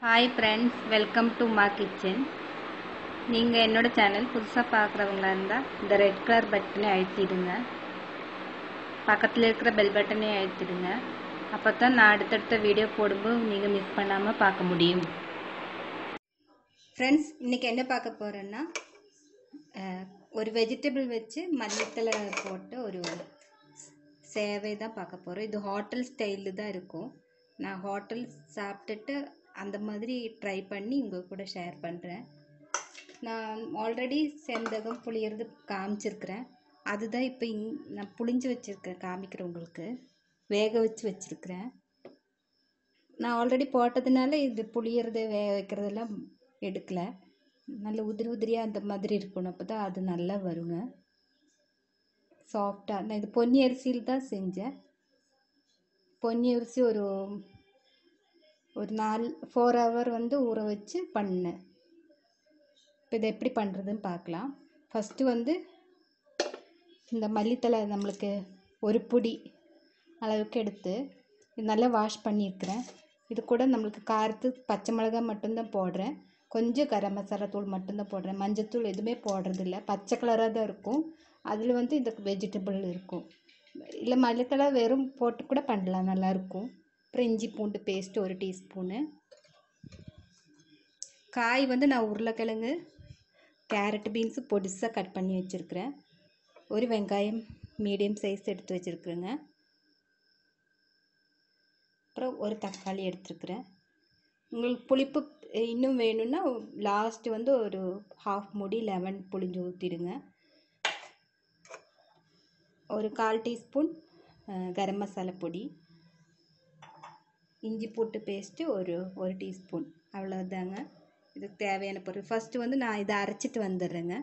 hi friends welcome to Maa kitchen நீங்கள் என்னோட channel புதுசாக பார்க்குறவங்களா இருந்தால் இந்த ரெட் கலர் பட்டனை அழுத்திடுங்க பக்கத்தில் இருக்கிற பெல் பட்டனை அழுத்திடுங்க அப்போ தான் நான் அடுத்தடுத்த வீடியோ போடும்போது நீங்கள் மிஸ் பண்ணாமல் பார்க்க முடியும் ஃப்ரெண்ட்ஸ் இன்றைக்கி என்ன பார்க்க போகிறேன்னா ஒரு வெஜிடபிள் வச்சு மல்லித்தலை போட்டு ஒரு சேவை தான் பார்க்க போகிறோம் இது ஹோட்டல் ஸ்டைலில் தான் இருக்கும் நான் ஹோட்டல் சாப்பிட்டுட்டு அந்த மாதிரி ட்ரை பண்ணி உங்கள் கூட ஷேர் பண்ணுறேன் நான் ஆல்ரெடி செந்தகம் புளியறது காமிச்சிருக்கிறேன் அதுதான் இப்போ இங் நான் புளிஞ்சு வச்சுருக்கேன் காமிக்கிறேன் உங்களுக்கு வேக வச்சு வச்சுருக்கிறேன் நான் ஆல்ரெடி போட்டதுனால இது புளியறது வேக வைக்கிறதெல்லாம் எடுக்கலை நல்ல உதிரி உதிரியாக அந்த மாதிரி இருக்கணும் அப்போ தான் அது நல்லா வருங்க சாஃப்டாக நான் இது பொன்னி அரிசியில் தான் செஞ்சேன் பொன்னி அரிசி ஒரு ஒரு நாலு ஃபோர் ஹவர் வந்து ஊற வச்சு பண்ணேன் இப்போ இதை எப்படி பண்ணுறதுன்னு பார்க்கலாம் ஃபஸ்ட்டு வந்து இந்த மல்லித்தலை நம்மளுக்கு ஒரு பொடி அளவுக்கு எடுத்து இது நல்லா வாஷ் பண்ணியிருக்கிறேன் இது கூட நம்மளுக்கு காரத்துக்கு பச்சை மிளகாய் மட்டும்தான் போடுறேன் கொஞ்சம் கரம் மசாலா தூள் மட்டும்தான் போடுறேன் மஞ்சத்தூள் எதுவுமே போடுறதில்ல பச்சை கலராக தான் இருக்கும் அதில் வந்து இந்த வெஜிடபிள் இருக்கும் இல்லை மல்லித்தலை வெறும் போட்டு கூட பண்ணலாம் நல்லாயிருக்கும் அப்புறம் இஞ்சி பூண்டு பேஸ்ட்டு ஒரு டீஸ்பூனு காய் வந்து நான் உருளைக்கிழங்கு கேரட் பீன்ஸு பொடிசாக கட் பண்ணி வச்சுருக்கிறேன் ஒரு வெங்காயம் மீடியம் சைஸ் எடுத்து வச்சுருக்குறேங்க அப்புறம் ஒரு தக்காளி எடுத்துருக்குறேன் உங்களுக்கு புளிப்பு இன்னும் வேணும்னா லாஸ்ட்டு வந்து ஒரு ஹாஃப் மூடி லெமன் புளிஞ்சு ஊற்றிடுங்க ஒரு கால் டீஸ்பூன் கரம் மசாலா பொடி இஞ்சி பூட்டு பேஸ்ட்டு ஒரு ஒரு டீஸ்பூன் அவ்வளோதாங்க இதுக்கு தேவையான பொருள் ஃபஸ்ட்டு வந்து நான் இதை அரைச்சிட்டு வந்துடுறேங்க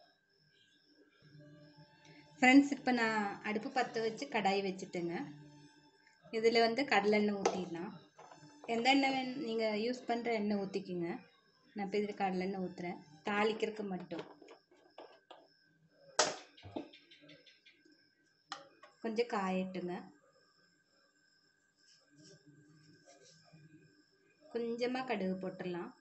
ஃப்ரெண்ட்ஸ் இப்போ நான் அடுப்பு பற்ற வச்சு கடாய் வச்சுட்டேங்க இதில் வந்து கடலெண்ணெய் ஊற்றிடலாம் எந்த எண்ணெய் வேணும் நீங்கள் யூஸ் பண்ணுற எண்ணெய் ஊற்றிக்கிங்க நான் இப்போ இதில் கடலெண்ணெய் ஊற்றுறேன் தாளிக்கிறதுக்கு மட்டும் கொஞ்சம் காயட்டுங்க கொஞ்சமாக கடுகு போட்டுடலாம்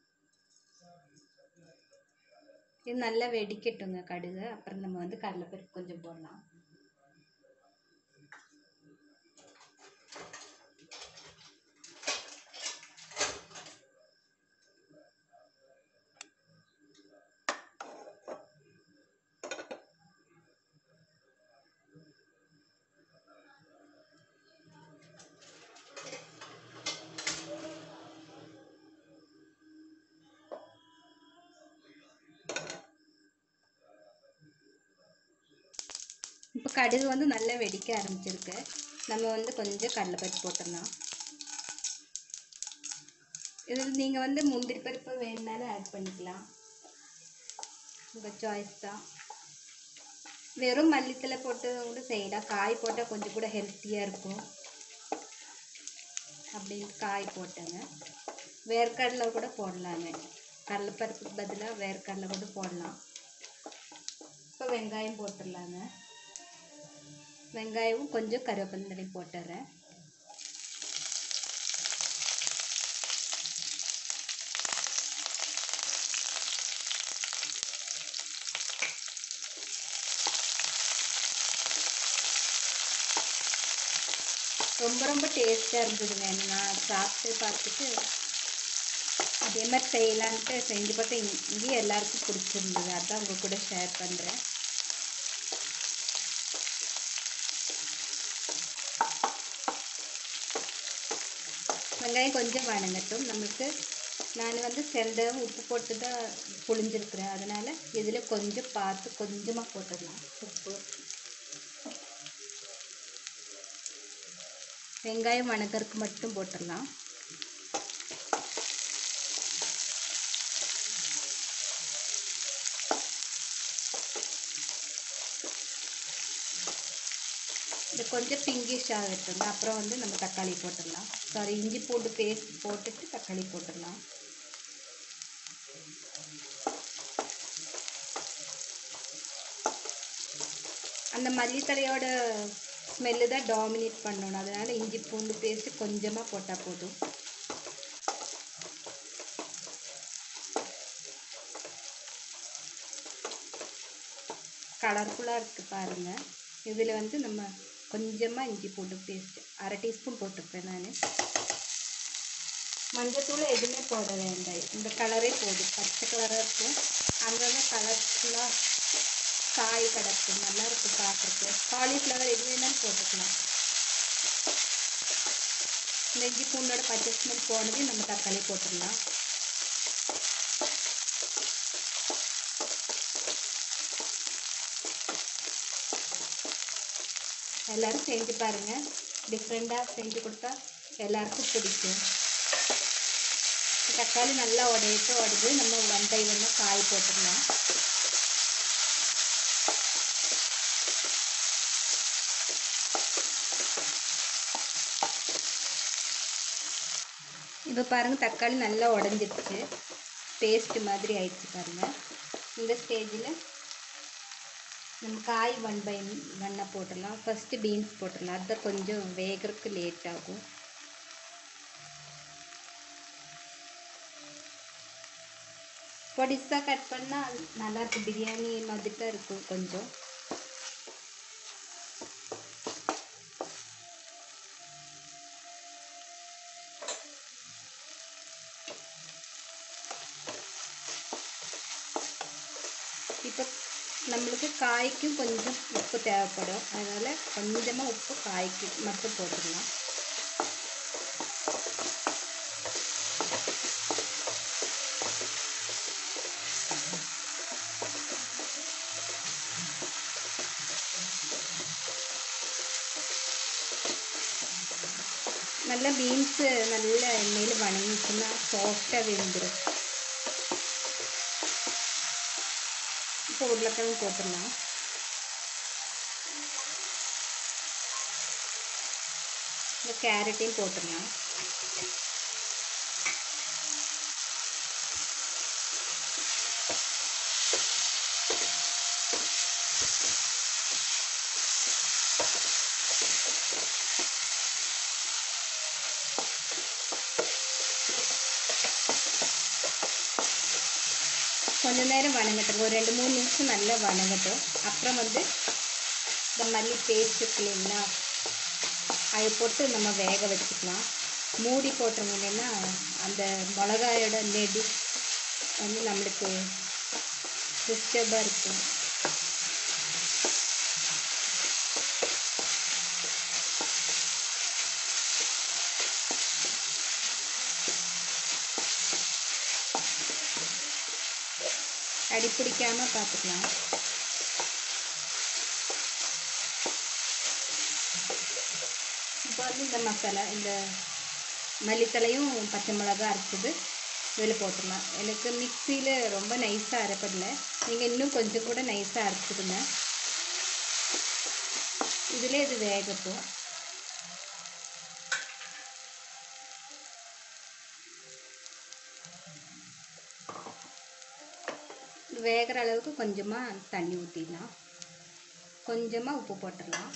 இது நல்லா வெடிக்கட்டுங்க கடுகு அப்புறம் நம்ம வந்து கடலைப்பருப்பு கொஞ்சம் போடலாம் இப்போ கடுகு வந்து நல்லா வெடிக்க ஆரம்பிச்சிருக்கு நம்ம வந்து கொஞ்சம் கடலைப்பருப்பு போட்டுடலாம் இதில் நீங்கள் வந்து முந்திரி பருப்பு வேணுனாலும் ஆட் பண்ணிக்கலாம் உங்கள் சாய்ஸ் தான் வெறும் மல்லித்தலை போட்டு கூட செய்யலாம் காய் போட்டால் கொஞ்சம் கூட ஹெல்த்தியாக இருக்கும் அப்படின்னு காய் போட்டேங்க வேர்க்கடலை கூட போடலாங்க கடலைப்பருப்புக்கு பதிலாக வேர்க்கடலை கூட போடலாம் இப்போ வெங்காயம் போட்டுடலாங்க வெங்காயமும் கொஞ்சம் கருவேப்பிலை போட்டுறேன் ரொம்ப ரொம்ப டேஸ்ட்டாக இருந்ததுங்க நான் சாப்பிட்டு பார்த்துட்டு அதே மாதிரி செய்யலான்ட்டு செஞ்சு பார்த்து இங்கேயும் எல்லாருக்கும் பிடிச்சிருந்தது அதான் உங்கள் கூட ஷேர் பண்ணுறேன் வெங்காயம் கொஞ்சம் வணங்கட்டும் நம்மளுக்கு நான் வந்து செந்தகம் உப்பு போட்டு தான் புளிஞ்சிருக்கிறேன் அதனால் இதில் கொஞ்சம் பார்த்து கொஞ்சமாக போட்டுடலாம் உப்பு வெங்காயம் வணக்கறதுக்கு மட்டும் போட்டுடலாம் இது கொஞ்சம் பிங்கிஷ் ஆகட்டுங்க அப்புறம் வந்து நம்ம தக்காளி போட்டுடலாம் சாரி இஞ்சி பூண்டு பேஸ்ட் போட்டுட்டு தக்காளி போட்டுடலாம் அந்த மல்லித்தலையோட ஸ்மெல்லு தான் டாமினேட் பண்ணணும் அதனால் இஞ்சி பூண்டு பேஸ்ட்டு கொஞ்சமாக போட்டால் போதும் கலர்ஃபுல்லாக இருக்குது பாருங்கள் இதில் வந்து நம்ம கொஞ்சமாக இஞ்சி பூண்டு பேஸ்ட் அரை டீஸ்பூன் போட்டுப்பேன் நான் மஞ்சத்தூள் எதுவுமே போட வேண்டாம் இந்த கலரே போதும் பச்சை கலராக இருக்கும் அங்கங்கே கலர்ஃபுல்லாக காய் கிடக்கும் நல்லா இருக்கும் பார்க்குறதுக்கு காலிஃப்ளவர் எது வேணாலும் போட்டுக்கலாம் இந்த இஞ்சி பூண்டோட பச்சை ஸ்மெல் போனது நம்ம தக்காளி போட்டுடலாம் எல்லாரும் செஞ்சு பாருங்க டிஃப்ரெண்ட்டாக செஞ்சு கொடுத்தா எல்லாருக்கும் பிடிக்கும் தக்காளி நல்லா உடையிட்டு உடஞ்சி நம்ம ஒன் பை ஒன்று காய் போட்டுடலாம் இப்போ பாருங்கள் தக்காளி நல்லா உடஞ்சிருச்சு பேஸ்ட் மாதிரி ஆயிடுச்சு பாருங்கள் இந்த ஸ்டேஜில் நம்ம காய் ஒன் பை ஒன்னாக போட்டுடலாம் ஃபஸ்ட்டு பீன்ஸ் போட்டுடலாம் அது கொஞ்சம் வேகிறதுக்கு லேட் ஆகும் பொடிசாக கட் பண்ணால் நல்லா இருக்கும் பிரியாணி மாதிரி தான் இருக்கும் கொஞ்சம் இப்போ நம்மளுக்கு காய்க்கும் கொஞ்சம் உப்பு தேவைப்படும் அதனால் கொஞ்சமாக உப்பு காய்க்கு மட்டும் போட்டுடலாம் நல்லா பீன்ஸு நல்ல எண்ணெயில் வணங்கிச்சுன்னா சாஃப்டாக வெந்துடும் இப்போ உருளைக்கிழங்கு போட்டுடலாம் இந்த கேரட்டையும் போட்டுடலாம் கொஞ்ச நேரம் வணங்கட்டும் ஒரு ரெண்டு மூணு நிமிஷம் நல்லா வணங்கட்டும் அப்புறம் வந்து இந்த மல்லி பேஸ்ட் இருக்கு இல்லைங்களா அதை போட்டு நம்ம வேக வச்சுக்கலாம் மூடி போட்டோம்னா அந்த மிளகாயோட நெடி வந்து நம்மளுக்கு டிஸ்டர்பாக இருக்கும் அடி பிடிக்காம பார்த்துக்கலாம் இப்போ வந்து இந்த மசாலா இந்த மல்லித்தலையும் பச்சை மிளகா அரைச்சது இதில் போட்டுடலாம் எனக்கு மிக்சியில் ரொம்ப நைஸாக அரைப்படல நீங்கள் இன்னும் கொஞ்சம் கூட நைஸாக அரைச்சிடுங்க இதில் இது வேகட்டும் வேகிற அளவுக்கு கொஞ்சமாக தண்ணி ஊற்றிடலாம் கொஞ்சமாக உப்பு போட்டுடலாம்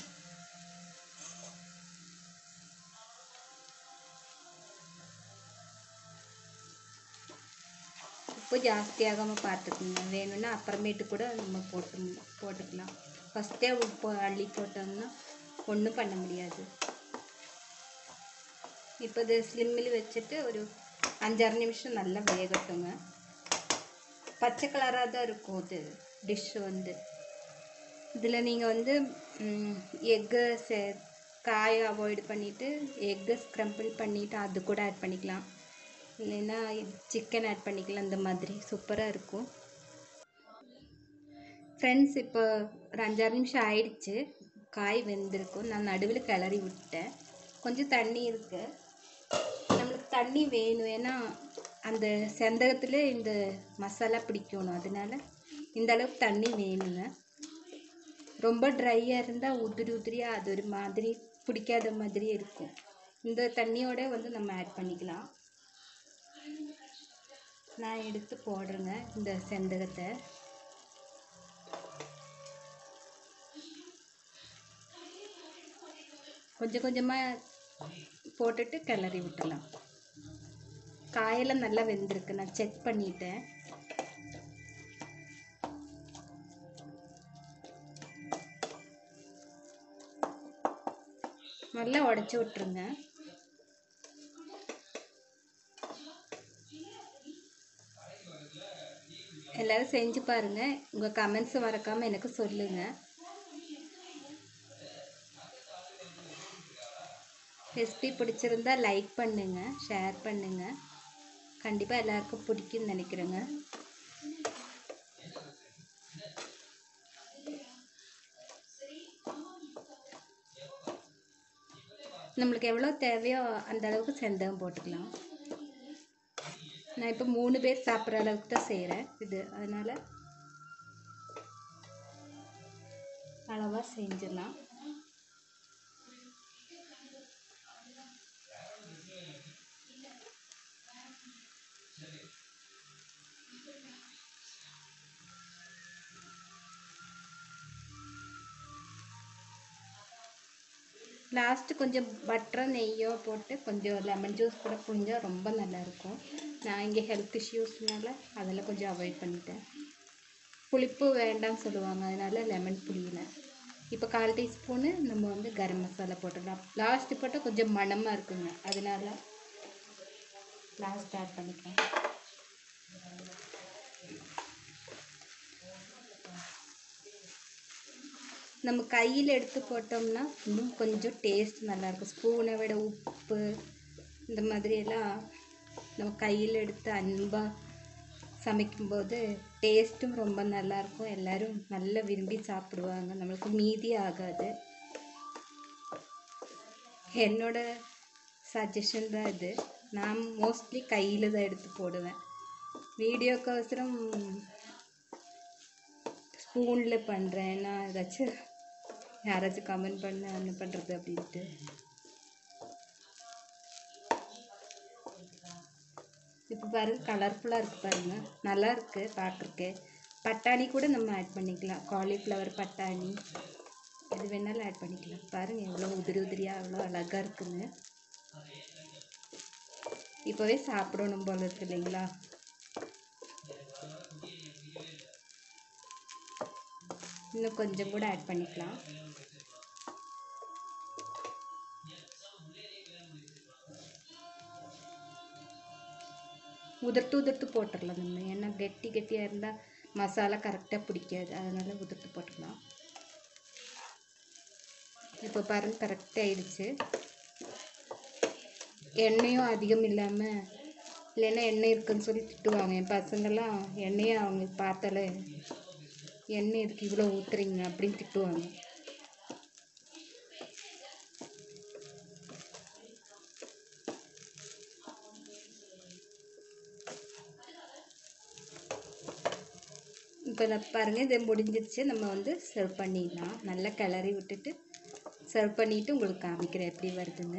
உப்பு ஜாஸ்தியாகாமல் பார்த்துக்குங்க வேணும்னா அப்புறமேட்டு கூட நம்ம போட்டு போட்டுக்கலாம் ஃபஸ்ட்டே உப்பு அள்ளி போட்டோம்னா ஒன்றும் பண்ண முடியாது இப்போ இது ஸ்லிம்மில் வச்சுட்டு ஒரு அஞ்சாறு நிமிஷம் நல்லா வேகட்டுங்க பச்சை கலராக தான் இருக்கும் இது டிஷ்ஷு வந்து இதில் நீங்கள் வந்து எக்கு சே காயை அவாய்ட் பண்ணிவிட்டு எக்கு ஸ்க்ரம்பிள் பண்ணிவிட்டு அது கூட ஆட் பண்ணிக்கலாம் இல்லைன்னா சிக்கன் ஆட் பண்ணிக்கலாம் இந்த மாதிரி சூப்பராக இருக்கும் ஃப்ரெண்ட்ஸ் இப்போ ஒரு அஞ்சாறு நிமிஷம் ஆயிடுச்சு காய் வெந்திருக்கும் நான் நடுவில் கிளறி விட்டேன் கொஞ்சம் தண்ணி இருக்கு நம்மளுக்கு தண்ணி வேணும் ஏன்னா அந்த செந்தகத்தில் இந்த மசாலா பிடிக்கணும் அதனால இந்த அளவுக்கு தண்ணி வேணுங்க ரொம்ப ட்ரையாக இருந்தால் உதிரி உதிரியாக அது ஒரு மாதிரி பிடிக்காத மாதிரி இருக்கும் இந்த தண்ணியோட வந்து நம்ம ஆட் பண்ணிக்கலாம் நான் எடுத்து போடுறேங்க இந்த செந்தகத்தை கொஞ்சம் கொஞ்சமாக போட்டுட்டு கிளறி விட்டுலாம் காயெல்லாம் நல்லா வெந்திருக்கு நான் செக் பண்ணிட்டேன் நல்லா உடச்சி விட்ருங்க எல்லாரும் செஞ்சு பாருங்கள் உங்கள் கமெண்ட்ஸ் மறக்காமல் எனக்கு சொல்லுங்கள் ரெசிபி பிடிச்சிருந்தா லைக் பண்ணுங்கள் ஷேர் பண்ணுங்கள் கண்டிப்பாக எல்லாருக்கும் பிடிக்கும்னு நினைக்கிறேங்க நம்மளுக்கு எவ்வளோ தேவையோ அந்த அளவுக்கு செந்தகம் போட்டுக்கலாம் நான் இப்போ மூணு பேர் சாப்பிட்ற அளவுக்கு தான் செய்கிறேன் இது அதனால் அளவாக செஞ்சிடலாம் லாஸ்ட்டு கொஞ்சம் பட்டரோ நெய்யோ போட்டு கொஞ்சம் லெமன் ஜூஸ் கூட புழிஞ்சா ரொம்ப நல்லாயிருக்கும் நான் இங்கே ஹெல்த் இஷ்யூஸ்னால அதெல்லாம் கொஞ்சம் அவாய்ட் பண்ணிட்டேன் புளிப்பு வேண்டாம்னு சொல்லுவாங்க அதனால லெமன் புளியல இப்போ கால் டீஸ்பூனு நம்ம வந்து கரம் மசாலா போட்டுடலாம் லாஸ்ட்டு போட்டால் கொஞ்சம் மணமாக இருக்குங்க அதனால லாஸ்ட் ஆட் பண்ணிக்கலாம் நம்ம கையில் எடுத்து போட்டோம்னா இன்னும் கொஞ்சம் டேஸ்ட் நல்லாயிருக்கும் ஸ்பூனை விட உப்பு இந்த மாதிரி எல்லாம் நம்ம கையில் எடுத்து அன்பாக சமைக்கும்போது டேஸ்ட்டும் ரொம்ப நல்லாயிருக்கும் எல்லோரும் நல்லா விரும்பி சாப்பிடுவாங்க நம்மளுக்கு மீதி ஆகாது என்னோட சஜஷன் தான் இது நான் மோஸ்ட்லி கையில் தான் எடுத்து போடுவேன் வீடியோக்கோசரம் ஸ்பூனில் பண்ணுறேன் நான் ஏதாச்சும் யாராச்சும் கமெண்ட் பண்ண என்ன பண்ணுறது அப்படின்ட்டு இப்போ பாருங்க கலர்ஃபுல்லாக இருக்குது பாருங்க நல்லா இருக்குது பார்க்குறக்கு பட்டாணி கூட நம்ம ஆட் பண்ணிக்கலாம் காலிஃப்ளவர் பட்டாணி எது வேணாலும் ஆட் பண்ணிக்கலாம் பாருங்கள் எவ்வளோ உதிரி உதிரியாக எவ்வளோ அழகாக இருக்குங்க இப்போவே சாப்பிடணும் போல இருக்கு இல்லைங்களா இன்னும் கொஞ்சம் கூட ஆட் பண்ணிக்கலாம் உதிர்த்து உதிர்த்து போட்டுடலாம் நம்ம ஏன்னா கெட்டி கெட்டியாக இருந்தால் மசாலா கரெக்டாக பிடிக்காது அதனால் உதிர்த்து போட்டுக்கலாம் இப்போ பாருங்க கரெக்டாக ஆயிடுச்சு எண்ணெயும் அதிகம் இல்லாமல் இல்லைன்னா எண்ணெய் இருக்குன்னு சொல்லி திட்டுவாங்க என் பசங்கள்லாம் எண்ணெயை அவங்களுக்கு பார்த்தாலே எண்ணெய் எதுக்கு இவ்வளோ ஊற்றுறீங்க அப்படின்னு திட்டுவாங்க இப்போ நான் பாருங்கள் இது முடிஞ்சிருச்சு நம்ம வந்து சர்வ் பண்ணிடலாம் நல்லா கிளறி விட்டுட்டு சர்வ் பண்ணிவிட்டு உங்களுக்கு காமிக்கிறேன் எப்படி வருதுன்னு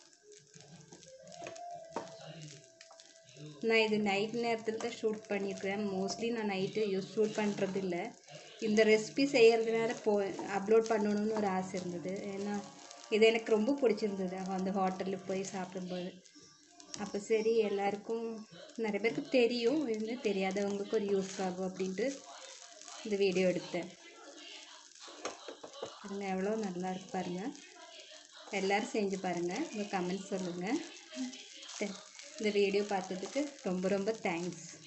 நான் இது நைட் நேரத்தில் தான் ஷூட் பண்ணியிருக்கிறேன் மோஸ்ட்லி நான் நைட்டு யூஸ் ஷூட் பண்ணுறது இல்லை இந்த ரெசிபி செய்கிறதுனால போ அப்லோட் பண்ணணும்னு ஒரு ஆசை இருந்தது ஏன்னா இது எனக்கு ரொம்ப பிடிச்சிருந்தது அந்த ஹோட்டலில் போய் சாப்பிடும்போது அப்போ சரி எல்லாருக்கும் நிறைய பேருக்கு தெரியும் இது தெரியாதவங்களுக்கு ஒரு யூஸ் ஆகும் அப்படின்ட்டு இந்த வீடியோ எடுத்தேன் பாருங்கள் எவ்வளோ நல்லா இருக்கு பாருங்கள் எல்லோரும் செஞ்சு பாருங்கள் உங்கள் கமெண்ட் சொல்லுங்கள் இந்த வீடியோ பார்த்ததுக்கு ரொம்ப ரொம்ப தேங்க்ஸ்